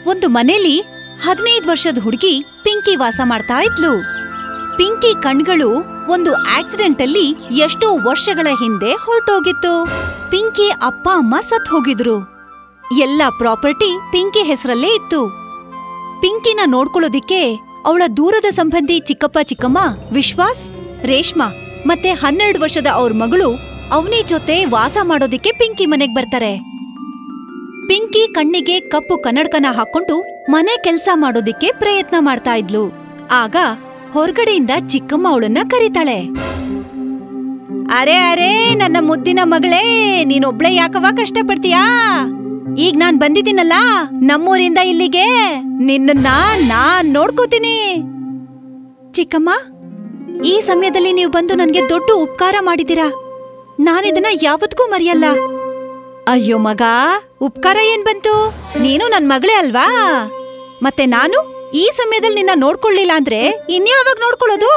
ಒಂದು ಮನೇಲಿ ಹದಿನೈದು ವರ್ಷದ ಹುಡುಗಿ ಪಿಂಕಿ ವಾಸ ಮಾಡ್ತಾ ಇದ್ಲು ಪಿಂಕಿ ಕಣ್ಗಳು ಒಂದು ಆಕ್ಸಿಡೆಂಟ್ ಅಲ್ಲಿ ಎಷ್ಟೋ ವರ್ಷಗಳ ಹಿಂದೆ ಹೊರಟೋಗಿತ್ತು ಪಿಂಕಿ ಅಪ್ಪ ಅಮ್ಮ ಸತ್ ಹೋಗಿದ್ರು ಎಲ್ಲ ಪ್ರಾಪರ್ಟಿ ಪಿಂಕಿ ಹೆಸರಲ್ಲೇ ಇತ್ತು ಪಿಂಕಿನ ನೋಡ್ಕೊಳ್ಳೋದಿಕ್ಕೆ ಅವಳ ದೂರದ ಸಂಬಂಧಿ ಚಿಕ್ಕಪ್ಪ ಚಿಕ್ಕಮ್ಮ ವಿಶ್ವಾಸ್ ರೇಷ್ಮಾ ಮತ್ತೆ ಹನ್ನೆರಡು ವರ್ಷದ ಅವ್ರ ಮಗಳು ಅವನಿ ಜೊತೆ ವಾಸ ಮಾಡೋದಿಕ್ಕೆ ಪಿಂಕಿ ಮನೆಗ್ ಬರ್ತಾರೆ ಪಿಂಕಿ ಕಣ್ಣಿಗೆ ಕಪ್ಪು ಕನ್ನಡಕನ ಹಾಕೊಂಡು ಮನೆ ಕೆಲ್ಸ ಮಾಡೋದಿಕ್ಕೆ ಪ್ರಯತ್ನ ಮಾಡ್ತಾ ಇದ್ಲು ಆಗ ಹೊರಗಡೆಯಿಂದ ಚಿಕ್ಕಮ್ಮ ಅವಳನ್ನ ಕರೀತಾಳೆ ಅರೆ ಅರೆ ನನ್ನ ಮುದ್ದಿನ ಮಗಳೇ ನೀನೊಬ್ಳೆ ಯಾಕವ ಕಷ್ಟಪಡ್ತೀಯಾ ಈಗ ನಾನ್ ಬಂದಿದ್ದೀನಲ್ಲ ನಮ್ಮೂರಿಂದ ಇಲ್ಲಿಗೆ ನಿನ್ನನ್ನ ನಾನ್ ನೋಡ್ಕೋತೀನಿ ಚಿಕ್ಕಮ್ಮ ಈ ಸಮಯದಲ್ಲಿ ನೀವು ಬಂದು ನನ್ಗೆ ದೊಡ್ಡ ಉಪಕಾರ ಮಾಡಿದೀರಾ ನಾನಿದನ್ನ ಯಾವತ್ತಿಗೂ ಮರೆಯಲ್ಲ ಅಯ್ಯೋ ಮಗ ಉಪಕಾರ ಏನ್ ಬಂತು ನೀನು ನನ್ ಮಗಳೇ ಅಲ್ವಾ ಮತ್ತೆ ನಾನು ಈ ಸಮಯದಲ್ಲಿ ನಿನ್ನ ನೋಡ್ಕೊಳ್ಳಿಲ್ಲ ಅಂದ್ರೆ ಇನ್ಯಾವಾಗ ನೋಡ್ಕೊಳ್ಳೋದು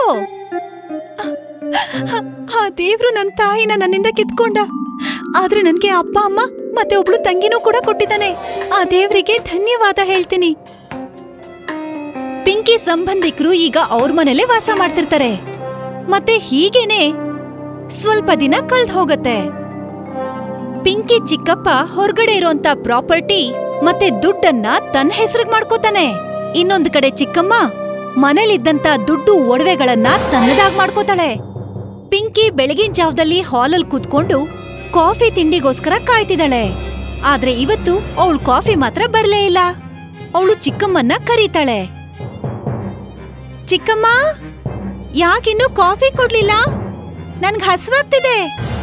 ಆ ದೇವ್ರು ನನ್ ತಾಯಿನ ನನ್ನಿಂದ ಕಿತ್ಕೊಂಡ ಆದ್ರೆ ನನ್ಗೆ ಅಪ್ಪ ಅಮ್ಮ ಮತ್ತೆ ಒಬ್ಳು ತಂಗಿನೂ ಕೂಡ ಕೊಟ್ಟಿದ್ದಾನೆ ಆ ದೇವ್ರಿಗೆ ಧನ್ಯವಾದ ಹೇಳ್ತೀನಿ ಪಿಂಕಿ ಸಂಬಂಧಿಕರು ಈಗ ಅವ್ರ ಮನೇಲೆ ವಾಸ ಮಾಡ್ತಿರ್ತಾರೆ ಮತ್ತೆ ಹೀಗೇನೆ ಸ್ವಲ್ಪ ದಿನ ಕಳ್ದ್ ಹೋಗತ್ತೆ ಪಿಂಕಿ ಚಿಕ್ಕಪ್ಪ ಹೊರಗಡೆ ಇರೋಂತ ಪ್ರಾಪರ್ಟಿ ಮತ್ತೆ ದುಡ್ಡನ್ನ ತನ್ನ ಹೆಸರಿಗೆ ಮಾಡ್ಕೋತಾನೆ ಇನ್ನೊಂದ್ ಕಡೆ ಚಿಕ್ಕಮ್ಮ ಮನೇಲಿದ್ದಂತ ದುಡ್ಡು ಒಡವೆಗಳನ್ನ ತನ್ನದಾಗ್ ಮಾಡ್ಕೋತಾಳೆ ಪಿಂಕಿ ಬೆಳಗಿನ ಜಾವದಲ್ಲಿ ಹಾಲಲ್ ಕೂತ್ಕೊಂಡು ಕಾಫಿ ತಿಂಡಿಗೋಸ್ಕರ ಕಾಯ್ತಿದ್ದಾಳೆ ಆದ್ರೆ ಇವತ್ತು ಅವಳು ಕಾಫಿ ಮಾತ್ರ ಬರ್ಲೇ ಇಲ್ಲ ಅವಳು ಚಿಕ್ಕಮ್ಮನ್ನ ಕರೀತಾಳೆ ಚಿಕ್ಕಮ್ಮ ಯಾಕಿನ್ನೂ ಕಾಫಿ ಕೊಡ್ಲಿಲ್ಲ ನನ್ಗ್ ಹಸ್ವಾಗ್ತಿದೆ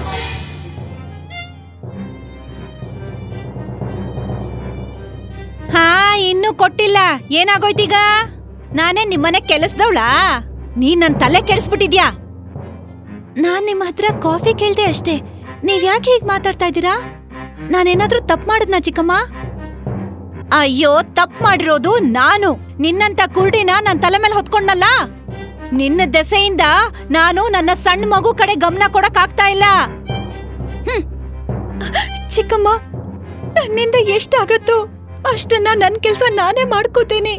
ಹಾ ಇನ್ನೂ ಕೊಟ್ಟಿಲ್ಲ ಏನಾಗೋಯ್ತೀಗ ನಾನೇ ನಿಮ್ಮನೆ ಕೆಲಸದವಳಾ ನೀನ್ ನನ್ ತಲೆ ಕೆಡಿಸ್ಬಿಟ್ಟಿದ್ಯಾ ನಾನ್ ನಿಮ್ ಹತ್ರ ಕಾಫಿ ಕೇಳ್ದೆ ಅಷ್ಟೇ ನೀವ್ ಯಾಕೆ ಹೀಗ್ ಮಾತಾಡ್ತಾ ಇದ್ದೀರಾ ನಾನೇನಾದ್ರೂ ತಪ್ಪು ಮಾಡಿದ್ನಾ ಚಿಕ್ಕಮ್ಮ ಅಯ್ಯೋ ತಪ್ಪು ಮಾಡಿರೋದು ನಾನು ನಿನ್ನಂತ ಕುರುಡಿನ ನನ್ ತಲೆ ಮೇಲೆ ಹೊತ್ಕೊಂಡಲ್ಲ ನಿನ್ನ ದೆಸೆಯಿಂದ ನಾನು ನನ್ನ ಸಣ್ಣ ಮಗು ಕಡೆ ಗಮನ ಕೊಡಕ್ ಆಗ್ತಾ ಇಲ್ಲ ಹ್ಮ್. ಚಿಕ್ಕಮ್ಮ ನನ್ನಿಂದ ಎಷ್ಟಾಗತ್ತೋ ಅಷ್ಟನ್ನ ನನ್ ಕೆಲ್ಸ ನಾನೇ ಮಾಡ್ಕೋತೇನೆ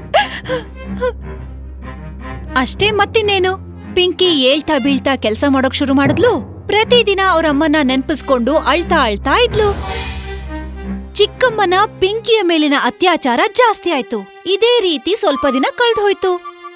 ಅಷ್ಟೇ ಮತ್ತಿನ್ನೇನು ಪಿಂಕಿ ಏಳ್ತಾ ಬೀಳ್ತಾ ಕೆಲ್ಸ ಮಾಡೋಕ್ ಶುರು ಮಾಡಿದ್ಲು ಪ್ರತಿದಿನ ಅವ್ರ ಅಮ್ಮನ ನೆನ್ಪಿಸ್ಕೊಂಡು ಅಳ್ತಾ ಅಳ್ತಾ ಇದ್ಲು ಚಿಕ್ಕಮ್ಮನ ಪಿಂಕಿಯ ಮೇಲಿನ ಅತ್ಯಾಚಾರ ಜಾಸ್ತಿ ಆಯ್ತು ಇದೇ ರೀತಿ ಸ್ವಲ್ಪ ದಿನ ಕಳ್ದ್ ಹೋಯ್ತು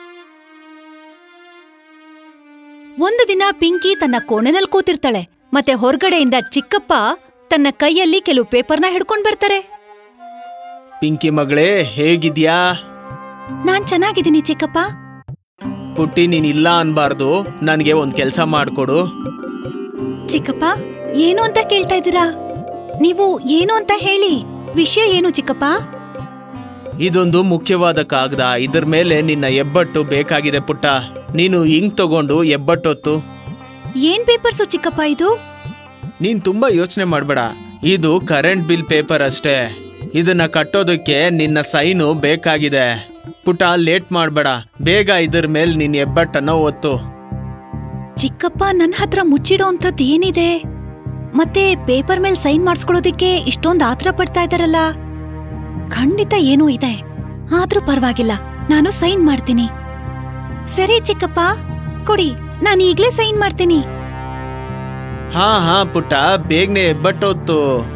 ಒಂದು ದಿನ ಪಿಂಕಿ ತನ್ನ ಕೋಣೆನಲ್ಲಿ ಕೂತಿರ್ತಾಳೆ ಮತ್ತೆ ಹೊರಗಡೆಯಿಂದ ಚಿಕ್ಕಪ್ಪ ತನ್ನ ಕೈಯಲ್ಲಿ ಕೆಲವು ಪೇಪರ್ನ ಹಿಡ್ಕೊಂಡ್ ಬರ್ತಾರೆ ಪಿಂಕಿ ಮಗಳೇ ಹೇಗಿದ್ಯಾ ನಾನ್ ಚೆನ್ನಾಗಿದ್ದೀನಿ ಚಿಕ್ಕಪ್ಪ ಪುಟ್ಟಿ ನೀನ್ ಇಲ್ಲ ಅನ್ಬಾರ್ದು ನನಗೆ ಒಂದ್ ಕೆಲ್ಸ ಮಾಡ್ಕೊಡು ಚಿಕ್ಕಪ್ಪ ಏನು ಅಂತ ಕೇಳ್ತಾ ಇದ್ದೀರಾ ನೀವು ಏನು ಅಂತ ಹೇಳಿ ವಿಷಯ ಏನು ಚಿಕ್ಕಪ್ಪ ಇದೊಂದು ಮುಖ್ಯವಾದ ಕಾಗದ ಇದ್ರ ಮೇಲೆ ನಿನ್ನ ಎಬ್ಬಟ್ಟು ಬೇಕಾಗಿದೆ ಪುಟ್ಟ ನೀನು ಇಂಕ್ ತಗೊಂಡು ಎಬ್ಬಟ್ಟೊತ್ತು ಏನ್ ಪೇಪರ್ಸು ಚಿಕ್ಕಪ್ಪ ಇದು ನೀನ್ ತುಂಬಾ ಯೋಚನೆ ಮಾಡ್ಬೇಡ ಇದು ಕರೆಂಟ್ ಬಿಲ್ ಪೇಪರ್ ಅಷ್ಟೇ ಇದನ್ನ ಕಟ್ಟೋದಕ್ಕೆ ನಿನ್ನ ಸೈನು ಬೇಕಾಗಿದೆ ಪುಟ ಲೇಟ್ ಮಾಡ್ಬೇಡ ಬೇಗ ಇದ್ರ ಮೇಲೆ ನಿನ್ ಎಬ್ಬಟ್ಟನ್ನ ಒತ್ತು ಚಿಕ್ಕಪ್ಪ ನನ್ನ ಹತ್ರ ಮುಚ್ಚಿಡೋ ಅಂತದ್ ಏನಿದೆ ಮತ್ತೆ ಪೇಪರ್ ಮೇಲೆ ಸೈನ್ ಮಾಡಿಸ್ಕೊಳ್ಳೋದಿಕ್ಕೆ ಇಷ್ಟೊಂದು ಆತರ ಪಡ್ತಾ ಇದಾರಲ್ಲ ಖಂಡಿತ ಏನೂ ಇದೆ ಆದ್ರೂ ಪರವಾಗಿಲ್ಲ ನಾನು ಸೈನ್ ಮಾಡ್ತೀನಿ ಸರಿ ಚಿಕ್ಕಪ್ಪ ಕೊಡಿ ನಾನು ಈಗ್ಲೇ ಸೈನ್ ಮಾಡ್ತೀನಿ ಹಾ ಹಾ ಪುಟ್ಟ ಬೇಗನೆ ಎಬ್ಬಟ್ಟೊತ್ತು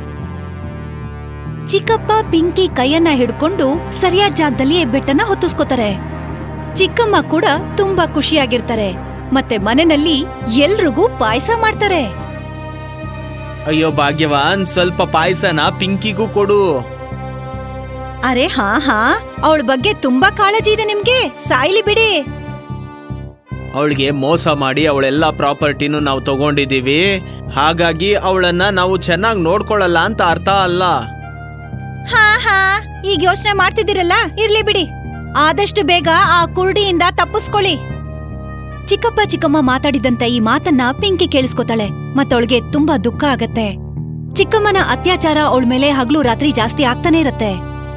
ಚಿಕ್ಕಪ್ಪ ಪಿಂಕಿ ಕೈಯನ್ನ ಹಿಡ್ಕೊಂಡು ಸರಿಯಾದ ಜಾಗದಲ್ಲಿ ಹೆಬ್ಬೆಟ್ಟನ್ನ ಹೊತ್ತಿಸ್ಕೋತಾರೆ ಚಿಕ್ಕಮ್ಮ ಕೂಡ ತುಂಬಾ ಖುಷಿಯಾಗಿರ್ತಾರೆ ಮತ್ತೆ ಮನೆಯಲ್ಲಿ ಎಲ್ರಿಗೂ ಪಾಯಸ ಮಾಡ್ತಾರೆ ಅಯ್ಯೋ ಭಾಗ್ಯವಾನ್ ಸ್ವಲ್ಪ ಪಾಯಸನ ಪಿಂಕಿಗೂ ಕೊಡು ಅರೆ ಹಾ ಹಾ ಅವಳ ಬಗ್ಗೆ ತುಂಬಾ ಕಾಳಜಿ ಇದೆ ನಿಮ್ಗೆ ಸಾಯ್ಲಿ ಬಿಡಿ ಅವಳಿಗೆ ಮೋಸ ಮಾಡಿ ಅವಳೆಲ್ಲ ಪ್ರಾಪರ್ಟಿನೂ ನಾವು ತಗೊಂಡಿದೀವಿ ಹಾಗಾಗಿ ಅವಳನ್ನ ನಾವು ಚೆನ್ನಾಗಿ ನೋಡ್ಕೊಳ್ಳಲ್ಲ ಅಂತ ಅರ್ಥ ಅಲ್ಲ ಹಾ ಹಾ ಈಗ ಯೋಚನೆ ಮಾಡ್ತಿದ್ದೀರಲ್ಲ ಇರ್ಲಿ ಬಿಡಿ ಆದಷ್ಟು ಬೇಗ ಆ ಕುರುಡಿಯಿಂದ ತಪ್ಪಿಸ್ಕೊಳ್ಳಿ ಚಿಕ್ಕಪ್ಪ ಚಿಕ್ಕಮ್ಮ ಮಾತಾಡಿದಂತ ಈ ಮಾತನ್ನ ಪಿಂಕಿ ಕೇಳಿಸ್ಕೊತಾಳೆ ಮತ್ತವಳಿಗೆ ತುಂಬಾ ದುಃಖ ಆಗತ್ತೆ ಚಿಕ್ಕಮ್ಮನ ಅತ್ಯಾಚಾರ ಅವಳ ಮೇಲೆ ಹಗ್ಲು ರಾತ್ರಿ ಜಾಸ್ತಿ ಆಗ್ತಾನೆ ಇರತ್ತೆ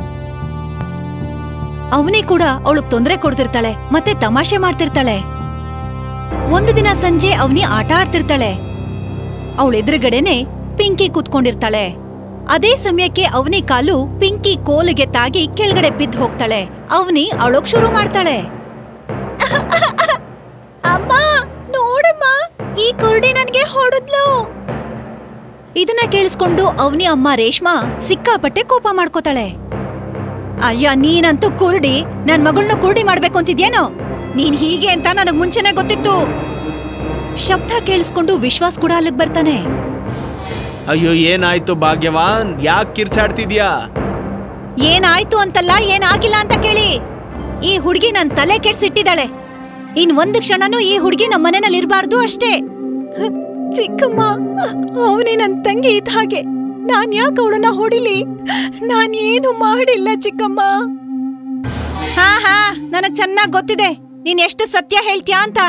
ಅವನೇ ಕೂಡ ಅವಳಗ್ ತೊಂದರೆ ಕೊಡ್ತಿರ್ತಾಳೆ ಮತ್ತೆ ತಮಾಷೆ ಮಾಡ್ತಿರ್ತಾಳೆ ಒಂದು ದಿನ ಸಂಜೆ ಅವನಿ ಆಟ ಆಡ್ತಿರ್ತಾಳೆ ಅವಳ ಎದುರುಗಡೆನೆ ಪಿಂಕಿ ಕೂತ್ಕೊಂಡಿರ್ತಾಳೆ ಅದೇ ಸಮಯಕ್ಕೆ ಅವನಿ ಕಾಲು ಪಿಂಕಿ ಕೋಲಿಗೆ ತಾಗಿ ಕೆಳಗಡೆ ಬಿದ್ದು ಹೋಗ್ತಾಳೆ ಅವನಿ ಅಳೋಕ್ ಶುರು ಮಾಡ್ತಾಳೆ ಅಮ್ಮ ನೋಡಮ್ಮ ಈ ಕುರುಡಿ ನನ್ಗೆ ಹೊಡೆದ್ಲು ಇದನ್ನ ಕೇಳಿಸ್ಕೊಂಡು ಅವನಿ ಅಮ್ಮ ರೇಷ್ಮಾ ಸಿಕ್ಕಾಪಟ್ಟೆ ಕೋಪ ಮಾಡ್ಕೋತಾಳೆ ಅಯ್ಯ ನೀನಂತೂ ಕುರುಡಿ ನನ್ ಮಗಳನ್ನ ಕುರುಡಿ ಮಾಡ್ಬೇಕು ಅಂತಿದ್ಯೇನೋ ನೀನ್ ಹೀಗೆ ಅಂತ ನನಗ್ ಮುಂಚೆನೆ ಗೊತ್ತಿತ್ತು ಶಬ್ದ ಕೇಳಿಸ್ಕೊಂಡು ವಿಶ್ವಾಸ್ ಕೂಡ ಅಲ್ಲಿಗ್ ಬರ್ತಾನೆ ಅಯ್ಯೋ ಏನಾಯ್ತು ಭಾಗ್ಯವಾನ್ ಯಾಕೆ ಕಿರ್ಚಾಡ್ತಿದ್ಯಾ ಏನಾಯ್ತು ಅಂತಲ್ಲ ಏನಾಗಿಲ್ಲ ಅಂತ ಕೇಳಿ ಈ ಹುಡ್ಗಿ ನನ್ ತಲೆ ಕೆಡ್ಸಿಟ್ಟಿದ್ದಾಳೆ ಇನ್ ಒಂದು ಕ್ಷಣನೂ ಈ ಹುಡ್ಗಿ ನಮ್ಮ ಮನೆನಲ್ಲಿ ಇರಬಾರ್ದು ಅಷ್ಟೇ ಹ, ಚಿಕ್ಕಮ್ಮ ಅವನೇ ನನ್ ತಂಗಿ ಇದ್ದ ಹಾಗೆ ನಾನ್ ಯಾಕೆ ಅವಳನ್ನ ಹೊಡಿಲಿ ನಾನ್ ಏನು ಮಾಡಿಲ್ಲ ಚಿಕ್ಕಮ್ಮ ಹಾ ಹಾ ನನಗ್ ಚೆನ್ನಾಗ್ ಗೊತ್ತಿದೆ ನೀನ್ ಎಷ್ಟು ಸತ್ಯ ಹೇಳ್ತೀಯಾ ಅಂತ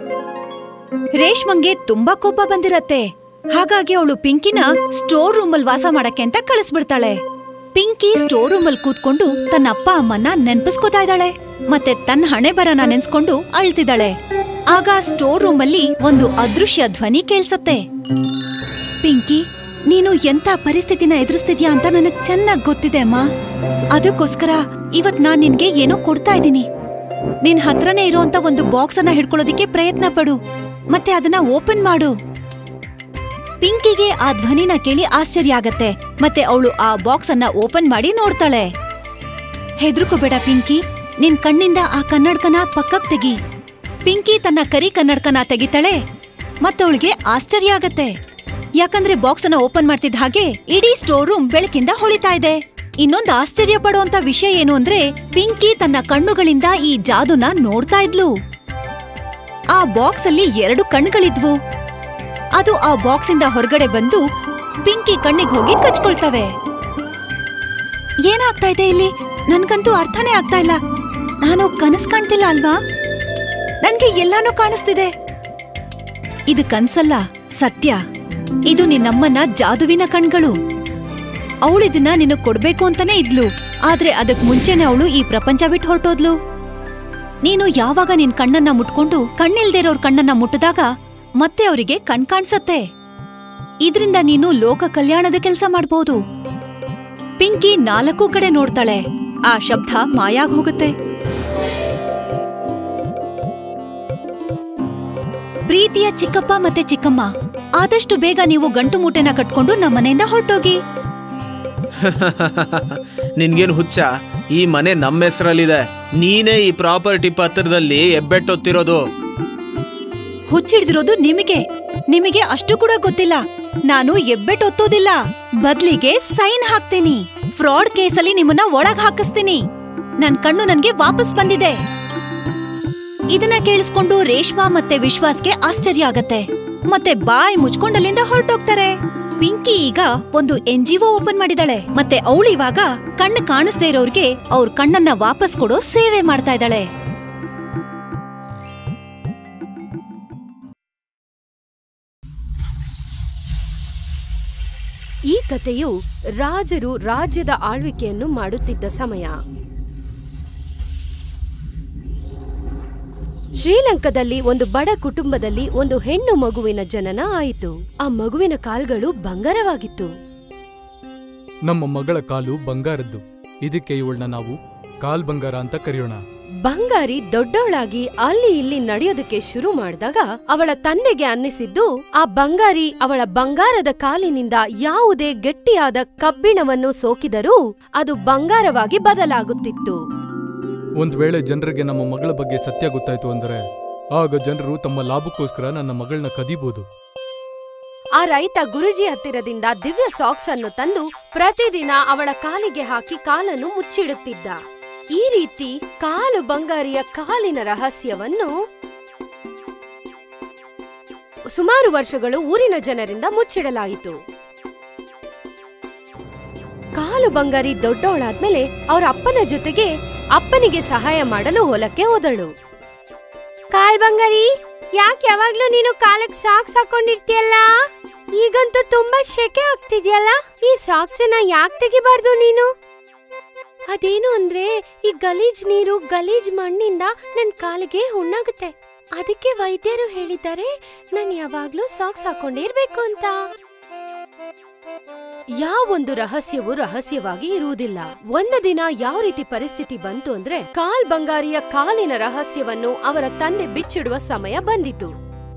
ರೇಷ್ಮಂಗೆ ತುಂಬಾ ಕೋಪ ಬಂದಿರತ್ತೆ ಹಾಗಾಗಿ ಅವಳು ಪಿಂಕಿನ ಸ್ಟೋರ್ ರೂಮಲ್ ವಾಸ ಮಾಡಕ್ಕೆ ಅಂತ ಕಳಿಸ್ಬಿಡ್ತಾಳೆ ಪಿಂಕಿ ಸ್ಟೋರ್ ರೂಮಲ್ ಕೂತ್ಕೊಂಡು ತನ್ನ ಅಪ್ಪ ಅಮ್ಮನ್ನ ನೆನ್ಪಿಸ್ಕೋತಾ ಇದ್ದಾಳೆ ಮತ್ತೆ ತನ್ನ ಹಣೆ ಬರನ ನೆನ್ಸ್ಕೊಂಡು ಅಳ್ತಿದ್ದಾಳೆ ಆಗ ಸ್ಟೋರ್ ರೂಮಲ್ಲಿ ಒಂದು ಅದೃಶ್ಯ ಧ್ವನಿ ಕೇಳ್ಸತ್ತೆ ಪಿಂಕಿ ನೀನು ಎಂತ ಪರಿಸ್ಥಿತಿನ ಎದುರಿಸ್ತಿದ್ಯಾ ಅಂತ ನನಗ್ ಚೆನ್ನಾಗ್ ಗೊತ್ತಿದೆ ಅಮ್ಮ ಅದಕ್ಕೋಸ್ಕರ ಇವತ್ ನಾನ್ ನಿನ್ಗೆ ಏನೋ ಕೊಡ್ತಾ ಇದ್ದೀನಿ ನಿನ್ ಹತ್ರನೇ ಇರೋಂತ ಒಂದು ಬಾಕ್ಸ್ ಅನ್ನ ಹಿಡ್ಕೊಳ್ಳೋದಿಕ್ಕೆ ಪ್ರಯತ್ನ ಪಡು ಮತ್ತೆ ಅದನ್ನ ಓಪನ್ ಮಾಡು ಪಿಂಕಿಗೆ ಆ ಧ್ವನಿನ ಕೇಳಿ ಆಶ್ಚರ್ಯ ಆಗತ್ತೆ ಮತ್ತೆ ಅವಳು ಆ ಬಾಕ್ಸ್ ಅನ್ನ ಓಪನ್ ಮಾಡಿ ನೋಡ್ತಾಳೆ ಹೆದರ್ಕೋಬೇಡ ಪಿಂಕಿ ನಿನ್ ಕಣ್ಣಿಂದ ಆ ಕನ್ನಡಕನ ಪಕ್ಕಕ್ ತೆಗಿ ಪಿಂಕಿ ತನ್ನ ಕರಿ ಕನ್ನಡಕನ ತೆಗಿತಾಳೆ ಮತ್ತವಳಿಗೆ ಆಶ್ಚರ್ಯ ಆಗತ್ತೆ ಯಾಕಂದ್ರೆ ಬಾಕ್ಸ್ ಅನ್ನ ಓಪನ್ ಮಾಡ್ತಿದ್ದ ಹಾಗೆ ಇಡೀ ಸ್ಟೋರ್ ರೂಮ್ ಬೆಳಕಿಂದ ಹೊಳಿತಾ ಇದೆ ಇನ್ನೊಂದು ಆಶ್ಚರ್ಯ ಪಡುವಂತ ವಿಷಯ ಏನು ಅಂದ್ರೆ ಪಿಂಕಿ ತನ್ನ ಕಣ್ಣುಗಳಿಂದ ಈ ಜಾದುನ ನೋಡ್ತಾ ಇದ್ಲು ಆ ಬಾಕ್ಸ್ ಅಲ್ಲಿ ಎರಡು ಕಣ್ಗಳಿದ್ವು ಅದು ಆ ಬಾಕ್ಸ್ ಇಂದ ಹೊರಗಡೆ ಬಂದು ಪಿಂಕಿ ಕಣ್ಣಿಗೆ ಹೋಗಿ ಕಚ್ಕೊಳ್ತವೆ ಏನಾಗ್ತಾ ಇದೆ ಇಲ್ಲಿ ನನ್ಗಂತೂ ಅರ್ಥನೇ ಆಗ್ತಾ ಇಲ್ಲ ನಾನು ಕನಸ್ ಕಾಣ್ತಿಲ್ಲ ಅಲ್ವಾ ನನ್ಗೆ ಎಲ್ಲಾನು ಕಾಣಿಸ್ತಿದೆ ಇದು ಕನ್ಸಲ್ಲ ಸತ್ಯ ಇದು ನಿನ್ನಮ್ಮನ ಜಾದುವಿನ ಕಣ್ಗಳು ಅವಳಿದನ್ನ ನಿನಗ್ ಕೊಡ್ಬೇಕು ಅಂತಾನೆ ಇದ್ಲು ಆದ್ರೆ ಅದಕ್ ಮುಂಚೆನೆ ಅವಳು ಈ ಪ್ರಪಂಚ ಬಿಟ್ಟು ಹೊರಟೋದ್ಲು ನೀನು ಯಾವಾಗ ನಿನ್ ಕಣ್ಣನ್ನ ಮುಟ್ಕೊಂಡು ಕಣ್ಣಿಲ್ದಿರೋರ್ ಕಣ್ಣನ್ನ ಮುಟ್ಟಿದಾಗ ಮತ್ತೆ ಅವರಿಗೆ ಕಣ್ ಕಾಣ್ಸತ್ತೆ ಇದ್ರಿಂದ ನೀನು ಲೋಕ ಕಲ್ಯಾಣದ ಕೆಲಸ ಮಾಡ್ಬೋದು ಪಿಂಕಿ ನಾಲ್ಕು ಕಡೆ ನೋಡ್ತಾಳೆ ಆ ಶಬ್ದ ಮಾಯಾಗ್ ಹೋಗುತ್ತೆ ಪ್ರೀತಿಯ ಚಿಕ್ಕಪ್ಪ ಮತ್ತೆ ಚಿಕ್ಕಮ್ಮ ಆದಷ್ಟು ಬೇಗ ನೀವು ಗಂಟು ಮೂಟೆನ ಕಟ್ಕೊಂಡು ನಮ್ಮನೆಯಿಂದ ಹೊರಟೋಗಿ ನಿನ್ಗೇನು ಹುಚ್ಚ ಈ ಮನೆ ನಮ್ಮ ಹೆಸರಲ್ಲಿದೆ ನೀನೇ ಈ ಪ್ರಾಪರ್ಟಿ ಪತ್ರದಲ್ಲಿ ಎಬ್ಬೆಟ್ಟೊತ್ತಿರೋದು ಹುಚ್ಚಿಡ್ದಿರೋದು ನಿಮಗೆ ನಿಮಗೆ ಅಷ್ಟು ಕೂಡ ಗೊತ್ತಿಲ್ಲ ನಾನು ಎಬ್ಬೆಟ್ಟೊತ್ತೋದಿಲ್ಲ ಬದ್ಲಿಗೆ ಸೈನ್ ಹಾಕ್ತೀನಿ ಫ್ರಾಡ್ ಕೇಸಲ್ಲಿ ನಿಮ್ಮನ್ನ ಒಳಗ್ ಹಾಕಿಸ್ತೀನಿ ನನ್ ಕಣ್ಣು ನನ್ಗೆ ವಾಪಸ್ ಬಂದಿದೆ ಇದನ್ನ ಕೇಳಿಸ್ಕೊಂಡು ರೇಷ್ಮಾ ಮತ್ತೆ ವಿಶ್ವಾಸ್ಗೆ ಆಶ್ಚರ್ಯ ಆಗತ್ತೆ ಮತ್ತೆ ಬಾಯ್ ಮುಚ್ಕೊಂಡಲ್ಲಿಂದ ಹೊರಟೋಗ್ತಾರೆ ಪಿಂಕಿ ಈಗ ಒಂದು ಎನ್ ಜಿ ಓಪನ್ ಮಾಡಿದಾಳೆ ಮತ್ತೆ ಅವಳು ಇವಾಗ ಕಣ್ಣು ಕಾಣಿಸ್ದೇ ಇರೋರ್ಗೆ ಅವ್ರ ಕಣ್ಣನ್ನ ವಾಪಸ್ ಕೊಡೋ ಸೇವೆ ಮಾಡ್ತಾ ಇದ್ದಾಳೆ ಈ ಕಥೆಯು ರಾಜರು ರಾಜ್ಯದ ಆಳ್ವಿಕೆಯನ್ನು ಮಾಡುತ್ತಿದ್ದ ಸಮಯ ಶ್ರೀಲಂಕಾದಲ್ಲಿ ಒಂದು ಬಡ ಕುಟುಂಬದಲ್ಲಿ ಒಂದು ಹೆಣ್ಣು ಮಗುವಿನ ಜನನ ಆಯಿತು ಆ ಮಗುವಿನ ಕಾಲ್ಗಳು ಬಂಗಾರವಾಗಿತ್ತು ನಮ್ಮ ಮಗಳ ಕಾಲು ಬಂಗಾರದ್ದು ಇದಕ್ಕೆ ಇವಳನ್ನ ನಾವು ಕಾಲ್ ಬಂಗಾರ ಅಂತ ಕರೆಯೋಣ ಬಂಗಾರಿ ದೊಡ್ಡವಳಾಗಿ ಅಲ್ಲಿ ಇಲ್ಲಿ ನಡೆಯೋದಕ್ಕೆ ಶುರು ಮಾಡಿದಾಗ ಅವಳ ತಂದೆಗೆ ಅನ್ನಿಸಿದ್ದು ಆ ಬಂಗಾರಿ ಅವಳ ಬಂಗಾರದ ಕಾಲಿನಿಂದ ಯಾವುದೇ ಗಟ್ಟಿಯಾದ ಕಬ್ಬಿಣವನ್ನು ಸೋಕಿದರೂ ಅದು ಬಂಗಾರವಾಗಿ ಬದಲಾಗುತ್ತಿತ್ತು ಒಂದ್ ವೇಳೆ ಜನರಿಗೆ ನಮ್ಮ ಮಗಳ ಬಗ್ಗೆ ಸತ್ಯ ಗೊತ್ತಾಯ್ತು ಅಂದ್ರೆ ಆಗ ಜನರು ತಮ್ಮ ಲಾಭಕ್ಕೋಸ್ಕರ ನನ್ನ ಮಗಳನ್ನ ಕದಿಬೋದು ಆ ರೈತ ಗುರುಜಿ ಹತ್ತಿರದಿಂದ ದಿವ್ಯ ಸಾಕ್ಸ್ ಅನ್ನು ತಂದು ಪ್ರತಿದಿನ ಅವಳ ಕಾಲಿಗೆ ಹಾಕಿ ಕಾಲನ್ನು ಮುಚ್ಚಿಡುತ್ತಿದ್ದ ಈ ರೀತಿ ಕಾಲು ಬಂಗಾರಿಯ ಕಾಲಿನ ರಹಸ್ಯವನ್ನು ಸುಮಾರು ವರ್ಷಗಳು ಊರಿನ ಜನರಿಂದ ಮುಚ್ಚಿಡಲಾಯಿತು ಕಾಲು ಬಂಗಾರಿ ದೊಡ್ಡವಳಾದ್ಮೇಲೆ ಅವರ ಅಪ್ಪನ ಜೊತೆಗೆ ಅಪ್ಪನಿಗೆ ಸಹಾಯ ಮಾಡಲು ಹೊಲಕ್ಕೆ ಹೋದಳು ಕಾಲ್ ಬಂಗಾರಿ ಯಾಕೆ ಯಾವಾಗ್ಲೂ ನೀನು ಕಾಲಕ್ ಸಾಕ್ಸ್ ಹಾಕೊಂಡಿರ್ತೀಯಲ್ಲ ಈಗಂತೂ ತುಂಬಾ ಶೆಕೆ ಆಗ್ತಿದ್ಯಲ್ಲ ಈ ಸಾಕ್ಸನ್ನ ಯಾಕೆ ತೆಗಿಬಾರ್ದು ನೀನು ಅದೇನು ಅಂದ್ರೆ ಈ ಗಲೀಜ್ ನೀರು ಗಲೀಜ್ ಮಣ್ಣಿಂದ ನನ್ ಕಾಲಿಗೆ ಹುಣ್ಣಾಗುತ್ತೆ ಅದಕ್ಕೆ ವೈದ್ಯರು ಹೇಳಿದ್ದಾರೆ ನಾನು ಯಾವಾಗ್ಲೂ ಸಾಕ್ಸ್ ಹಾಕೊಂಡಿರ್ಬೇಕು ಅಂತ ಯಾವೊಂದು ರಹಸ್ಯವೂ ರಹಸ್ಯವಾಗಿ ಇರುವುದಿಲ್ಲ ಒಂದು ದಿನ ಯಾವ ರೀತಿ ಪರಿಸ್ಥಿತಿ ಬಂತು ಅಂದ್ರೆ ಕಾಲ್ ಬಂಗಾರಿಯ ಕಾಲಿನ ರಹಸ್ಯವನ್ನು ಅವರ ತಂದೆ ಬಿಚ್ಚಿಡುವ ಸಮಯ ಬಂದಿತು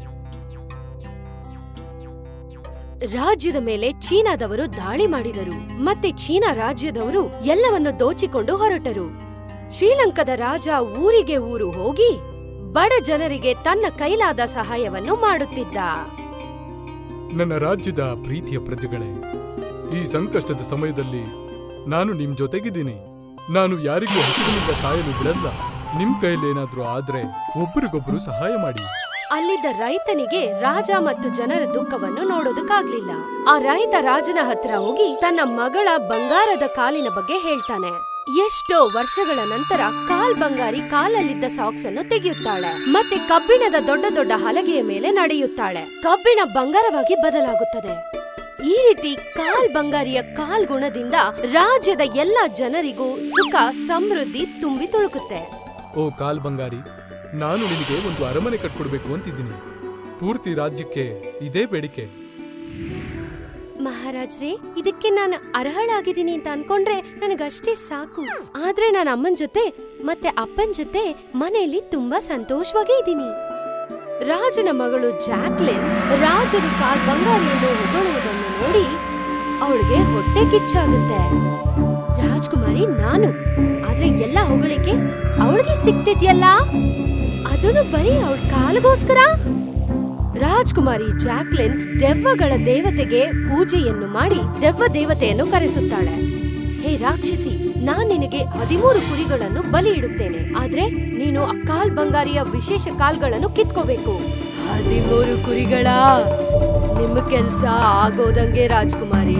ರಾಜ್ಯದ ಮೇಲೆ ಚೀನಾದವರು ದಾಳಿ ಮಾಡಿದರು ಮತ್ತೆ ಚೀನಾ ರಾಜ್ಯದವರು ಎಲ್ಲವನ್ನು ದೋಚಿಕೊಂಡು ಹೊರಟರು ಶ್ರೀಲಂಕಾದ ರಾಜ ಊರಿಗೆ ಊರು ಹೋಗಿ ಬಡ ಜನರಿಗೆ ತನ್ನ ಕೈಲಾದ ಸಹಾಯವನ್ನು ಮಾಡುತ್ತಿದ್ದ ನನ್ನ ರಾಜ್ಯದ ಪ್ರೀತಿಯ ಪ್ರಜೆಗಳೇ ಈ ಸಂಕಷ್ಟದ ಸಮಯದಲ್ಲಿ ನಾನು ನಿಮ್ ಜೊತೆಗಿದ್ದೀನಿ ನಾನು ಯಾರಿಗೂ ಹಸಿವಿನಿಂದ ಸಾಯಲು ಬಿಡಲ್ಲ ನಿಮ್ ಕೈಲೇನಾದ್ರೂ ಆದ್ರೆ ಒಬ್ಬರಿಗೊಬ್ಬರು ಸಹಾಯ ಮಾಡಿ ಅಲ್ಲಿದ್ದ ರೈತನಿಗೆ ರಾಜ ಮತ್ತು ಜನರ ದುಃಖವನ್ನು ನೋಡೋದಕ್ಕಾಗ್ಲಿಲ್ಲ ಆ ರೈತ ರಾಜನ ಹತ್ರ ಹೋಗಿ ತನ್ನ ಮಗಳ ಬಂಗಾರದ ಕಾಲಿನ ಬಗ್ಗೆ ಹೇಳ್ತಾನೆ ಎಷ್ಟೋ ವರ್ಷಗಳ ನಂತರ ಕಾಲ್ ಬಂಗಾರಿ ಕಾಲಲ್ಲಿದ್ದ ಸಾಕ್ಸ್ ಅನ್ನು ತೆಗೆಯುತ್ತಾಳೆ ಮತ್ತೆ ಕಬ್ಬಿಣದ ದೊಡ್ಡ ದೊಡ್ಡ ಹಲಗೆಯ ಮೇಲೆ ನಡೆಯುತ್ತಾಳೆ ಕಬ್ಬಿಣ ಬಂಗಾರವಾಗಿ ಬದಲಾಗುತ್ತದೆ ಈ ರೀತಿ ಕಾಲ್ ಬಂಗಾರಿಯ ಕಾಲ್ ಗುಣದಿಂದ ರಾಜ್ಯದ ಎಲ್ಲ ಜನರಿಗೂ ಸುಖ ಸಮೃದ್ಧಿ ತುಂಬಿ ತುಳುಕುತ್ತೆ ಓ ಕಾಲ್ ಬಂಗಾರಿ ನಾನು ನಿನಗೆ ಒಂದು ಅರಮನೆ ಕಟ್ಕೊಡ್ಬೇಕು ಅಂತಿದ್ದೀನಿ ಪೂರ್ತಿ ರಾಜ್ಯಕ್ಕೆ ಇದೇ ಬೇಡಿಕೆ ಮಹಾರಾಜ್ರೆ ಇದಕ್ಕೆ ನಾನು ಅರ್ಹಳಾಗಿದ್ದೀನಿ ಅಂತ ಅನ್ಕೊಂಡ್ರೆ ನನಗಷ್ಟೇ ಸಾಕು ಆದ್ರೆ ನಾನು ಅಮ್ಮನ್ ಜೊತೆ ಮತ್ತೆ ಅಪ್ಪನ್ ಜೊತೆ ಮನೆಯಲ್ಲಿ ತುಂಬಾ ಸಂತೋಷವಾಗಿ ಇದ್ದೀನಿ ರಾಜನ ಮಗಳು ಜಾಕ್ಲಿನ್ ರಾಜರು ಕಾಲ್ ಬಂಗಾರಿಯನ್ನು ಹೊಗಳುವುದನ್ನು ನೋಡಿ ಅವಳಿಗೆ ಹೊಟ್ಟೆ ಕಿಚ್ಚಾಗುತ್ತೆ ರಾಜ್ಕುಮಾರಿ ನಾನು ಆದ್ರೆ ಎಲ್ಲ ಹೊಗಳಿಕೆ ಅವಳಿಗೆ ಸಿಕ್ತಿದ್ಯಲ್ಲ ಅದನ್ನು ಬರೀ ಅವಳ ಕಾಲಿಗೋಸ್ಕರ ರಾಜ್ಕುಮಾರಿ ಜಾಕ್ಲಿನ್ ದೆವ್ವಗಳ ದೇವತೆಗೆ ಪೂಜೆಯನ್ನು ಮಾಡಿ ದೆವ್ವ ದೇವತೆಯನ್ನು ಕರೆಸುತ್ತಾಳೆ ಹೇ ರಾಕ್ಷಸಿ ನಾನ್ ನಿನಗೆ ಹದಿಮೂರು ಕುರಿಗಳನ್ನು ಬಲಿ ಇಡುತ್ತೇನೆ ಆದ್ರೆ ನೀನು ಆ ಕಾಲ್ ಬಂಗಾರಿಯ ವಿಶೇಷ ಕಾಲ್ಗಳನ್ನು ಕಿತ್ಕೋಬೇಕು ಹದಿಮೂರು ಕುರಿಗಳ ನಿಮ್ಮ ಕೆಲ್ಸ ಆಗೋದಂಗೆ ರಾಜ್ಕುಮಾರಿ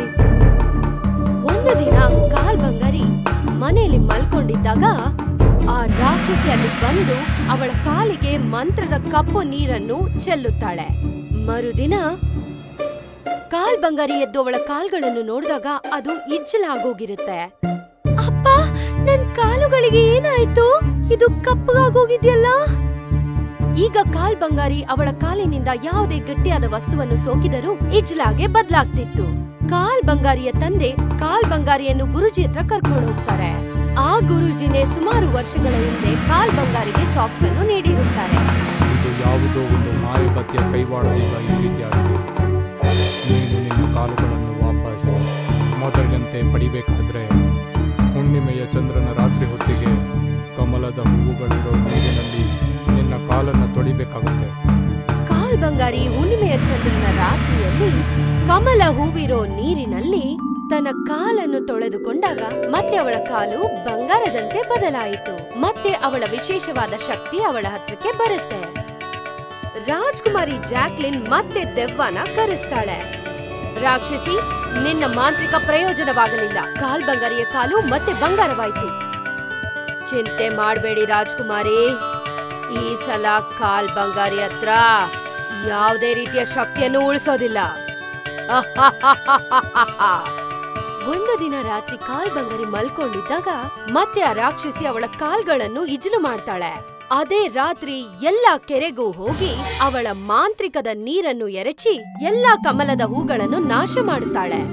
ಒಂದು ದಿನ ಕಾಲ್ ಬಂಗಾರಿ ಮನೆಯಲ್ಲಿ ಮಲ್ಕೊಂಡಿದ್ದಾಗ ಆ ರಾಕ್ಷಸಿ ಅಲ್ಲಿ ಬಂದು ಅವಳ ಕಾಲಿಗೆ ಮಂತ್ರದ ಕಪ್ಪು ನೀರನ್ನು ಚೆಲ್ಲುತ್ತಾಳೆ ಮರುದಿನ ಕಾಲ್ ಬಂಗಾರಿ ಎದ್ದು ಅವಳ ಕಾಲ್ಗಳನ್ನು ನೋಡಿದಾಗ ಅದು ಇಜ್ಜಲಾಗೋಗಿರುತ್ತೆ ಅಪ್ಪ ನನ್ ಕಾಲುಗಳಿಗೆ ಏನಾಯ್ತು ಇದು ಕಪ್ಪಗಾಗೋಗಿದ್ಯಲ್ಲ ಈಗ ಕಾಲ್ ಬಂಗಾರಿ ಅವಳ ಕಾಲಿನಿಂದ ಯಾವುದೇ ಗಟ್ಟಿಯಾದ ವಸ್ತುವನ್ನು ಸೋಕಿದರೂ ಇಜ್ಲಾಗೆ ಬದಲಾಗ್ತಿತ್ತು ಕಾಲ್ ಬಂಗಾರಿಯ ತಂದೆ ಕಾಲ್ ಬಂಗಾರಿಯನ್ನು ಗುರುಜಿ ಹತ್ರ ಕರ್ಕೊಂಡು ಹೋಗ್ತಾರೆ ಆ ಗುರುಜಿನೇ ಸುಮಾರು ವರ್ಷಗಳ ಹಿಂದೆ ಕಾಲ್ ಬಂಗಾರಿಗೆ ಸಾಕ್ಸ್ ಅನ್ನು ನೀಡಿರುತ್ತಾರೆ ಇದು ಯಾವುದೋ ಒಂದು ಮಾಯುಕತೆಯ ಕೈವಾಡದಿಂದ ಈ ರೀತಿಯಾಗಿದೆ ನೀನು ನಿನ್ನ ಕಾಲುಗಳನ್ನು ವಾಪಸ್ ಮೊದಲಿನಂತೆ ಪಡಿಬೇಕಾದ್ರೆ ಹುಣ್ಣಿಮೆಯ ಚಂದ್ರನ ರಾತ್ರಿ ಹೊತ್ತಿಗೆ ಕಮಲದ ಹೂವುಗಳಿರೋ ನೀರಿನಲ್ಲಿ ನಿನ್ನ ಕಾಲನ್ನು ತೊಳಿಬೇಕಾಗುತ್ತೆ ಕಾಲ್ ಬಂಗಾರಿ ಹುಣ್ಣಿಮೆಯ ಚಂದ್ರನ ರಾತ್ರಿಯಲ್ಲಿ ಕಮಲ ಹೂವಿರೋ ನೀರಿನಲ್ಲಿ ತನ್ನ ಕಾಲನ್ನು ತೊಳೆದುಕೊಂಡಾಗ ಮತ್ತೆ ಅವಳ ಕಾಲು ಬಂಗಾರದಂತೆ ಬದಲಾಯಿತು ಮತ್ತೆ ಅವಳ ವಿಶೇಷವಾದ ಶಕ್ತಿ ಅವಳ ಹತ್ರಕ್ಕೆ ಬರುತ್ತೆ ರಾಜ್ಕುಮಾರಿ ಜಾಕ್ಲಿನ್ ಮತ್ತೆ ದೆವ್ವನ ಕರೆಸ್ತಾಳೆ ರಾಕ್ಷಸಿ ನಿನ್ನ ಮಾಂತ್ರಿಕ ಪ್ರಯೋಜನವಾಗಲಿಲ್ಲ ಕಾಲ್ ಬಂಗಾರಿಯ ಕಾಲು ಮತ್ತೆ ಬಂಗಾರವಾಯ್ತು ಚಿಂತೆ ಮಾಡಬೇಡಿ ರಾಜ್ಕುಮಾರಿ ಈ ಸಲ ಕಾಲ್ ಬಂಗಾರಿ ಹತ್ರ ಯಾವುದೇ ರೀತಿಯ ಶಕ್ತಿಯನ್ನು ಉಳಿಸೋದಿಲ್ಲ ಒಂದು ದಿನ ರಾತ್ರಿ ಕಾಲ್ ಬಂಗಾರಿ ಮಲ್ಕೊಂಡಿದ್ದಾಗ ಮತ್ತೆ ಆ ರಾಕ್ಷಸಿ ಅವಳ ಕಾಲ್ಗಳನ್ನು ಇಜ್ಲು ಮಾಡ್ತಾಳೆ ಅದೇ ರಾತ್ರಿ ಎಲ್ಲಾ ಕೆರೆಗೂ ಹೋಗಿ ಅವಳ ಮಾಂತ್ರಿಕದ ನೀರನ್ನು ಎರಚಿ ಎಲ್ಲಾ ಕಮಲದ ಹೂಗಳನ್ನು ನಾಶ ಮಾಡುತ್ತಾಳೆ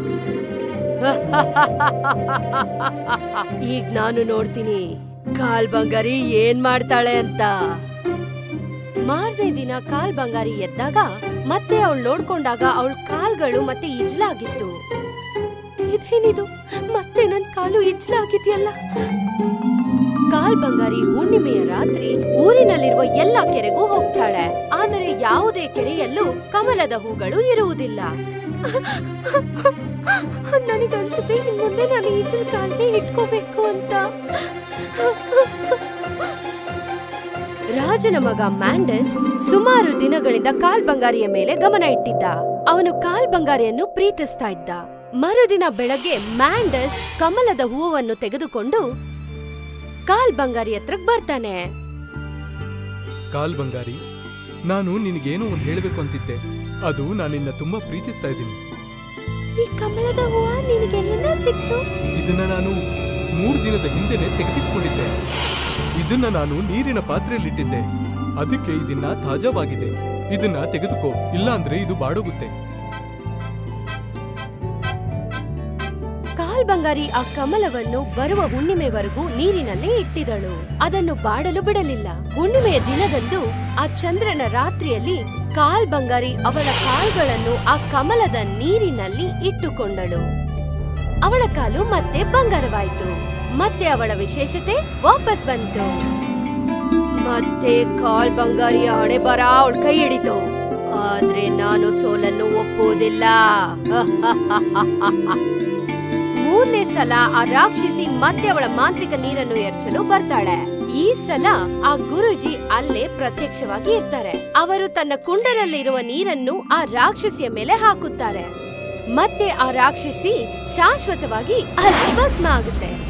ಈಗ ನಾನು ನೋಡ್ತೀನಿ ಕಾಲ್ ಬಂಗಾರಿ ಏನ್ ಮಾಡ್ತಾಳೆ ಅಂತ ಮಾರನೇ ದಿನ ಕಾಲ್ ಬಂಗಾರಿ ಎದ್ದಾಗ ಮತ್ತೆ ಅವಳು ನೋಡ್ಕೊಂಡಾಗ ಅವಳ ಕಾಲ್ಗಳು ಮತ್ತೆ ಇಜ್ಲಾಗಿತ್ತು ಇದೇನಿದು ಮತ್ತೆ ನನ್ ಕಾಲು ಇಜ್ಲಾಗಿದ್ಯಲ್ಲ ಕಾಲ್ ಬಂಗಾರಿ ಹುಣ್ಣಿಮೆಯ ರಾತ್ರಿ ಊರಿನಲ್ಲಿರುವ ಎಲ್ಲಾ ಕೆರೆಗೂ ಹೋಗ್ತಾಳೆ ಆದರೆ ಯಾವುದೇ ಕೆರೆಯಲ್ಲೂ ಕಮಲದ ಹೂಗಳು ಇರುವುದಿಲ್ಲ ನನಗನ್ಸುತ್ತೆ ಇನ್ ಮುಂದೆ ನಾನು ಈಜಿನ ಕಾಲ್ನೇ ಇಟ್ಕೋಬೇಕು ಅಂತ ರಾಜನ ಮಗ ಮ್ಯಾಂಡಸ್ ಸುಮಾರು ದಿನಗಳಿಂದ ಕಾಲ್ ಬಂಗಾರಿಯ ಮೇಲೆ ಗಮನ ಇಟ್ಟಿದ್ದ ಅವನು ಕಾಲ್ ಬಂಗಾರಿಯನ್ನು ಪ್ರೀತಿಸ್ತಾ ಇದ್ದ ಮರುದಿನ ಬೆಳಗ್ಗೆ ಮ್ಯಾಂಡಸ್ ಕಮಲದ ಹೂವನ್ನು ತೆಗೆದುಕೊಂಡು ಕಾಲ್ ಬಂಗಾರಿ ಹತ್ರಕ್ ಬರ್ತಾನೆ ಕಾಲ್ ಬಂಗಾರಿ ನಾನು ನಿನಗೇನೋ ಒಂದು ಹೇಳಬೇಕು ಅಂತಿದ್ದೆ ಅದು ನಾನಿನ್ನ ತುಂಬಾ ಪ್ರೀತಿಸ್ತಾ ಇದ್ದೀನಿ ಈ ಕಮಲದ ಹೂವ ನಿನಗೆಲ್ಲ ಸಿಕ್ತು ಇದನ್ನ ನಾನು ಮೂರು ದಿನದ ಹಿಂದೆನೆ ತೆಗೆದಿಟ್ಕೊಂಡಿದ್ದೆ ಇದನ್ನ ನಾನು ನೀರಿನ ಪಾತ್ರೆಯಲ್ಲಿಟ್ಟಿದ್ದೆ ಅದಕ್ಕೆ ಇದನ್ನ ತಾಜಾವಾಗಿದೆ ಇದನ್ನ ತೆಗೆದುಕೋ ಇಲ್ಲ ಅಂದ್ರೆ ಇದು ಬಾಡೋಗುತ್ತೆ ಕಾಲ್ ಬಂಗಾರಿ ಆ ಕಮಲವನ್ನು ಬರುವ ಹುಣ್ಣಿಮೆವರೆಗೂ ನೀರಿನಲ್ಲೇ ಇಟ್ಟಿದಳು ಅದನ್ನು ಬಾಡಲು ಬಿಡಲಿಲ್ಲ ಹುಣ್ಣಿಮೆಯ ದಿನದಂದು ಆ ಚಂದ್ರನ ರಾತ್ರಿಯಲ್ಲಿ ಕಾಲ್ ಬಂಗಾರಿ ಅವಳ ಕಾಲ್ಗಳನ್ನು ಆ ಕಮಲದ ನೀರಿನಲ್ಲಿ ಇಟ್ಟುಕೊಂಡಳು ಅವಳ ಕಾಲು ಮತ್ತೆ ಬಂಗಾರವಾಯ್ತು ಮತ್ತೆ ಅವಳ ವಿಶೇಷತೆ ವಾಪಸ್ ಬಂತು ಮತ್ತೆ ಕಾಲ್ ಬಂಗಾರಿಯ ಹಣೆ ಬರ ಅವಳ ಕೈ ಹಿಡಿತು ಆದ್ರೆ ನಾನು ಸೋಲನ್ನು ಒಪ್ಪುವುದಿಲ್ಲ ಮೂರನೇ ಸಲ ಆ ರಾಕ್ಷಸಿ ಮತ್ತೆ ಅವಳ ಮಾಂತ್ರಿಕ ನೀರನ್ನು ಎರಚಲು ಬರ್ತಾಳೆ ಈ ಸಲ ಆ ಗುರುಜಿ ಅಲ್ಲೇ ಪ್ರತ್ಯಕ್ಷವಾಗಿ ಇರ್ತಾರೆ ಅವರು ತನ್ನ ಕುಂಡಲಲ್ಲಿರುವ ನೀರನ್ನು ಆ ರಾಕ್ಷಸಿಯ ಮೇಲೆ ಹಾಕುತ್ತಾರೆ ಮತ್ತೆ ಆ ರಾಕ್ಷಸಿ ಶಾಶ್ವತವಾಗಿ ಅಲ್ಲಿ ಭಸ್ಮ ಆಗುತ್ತೆ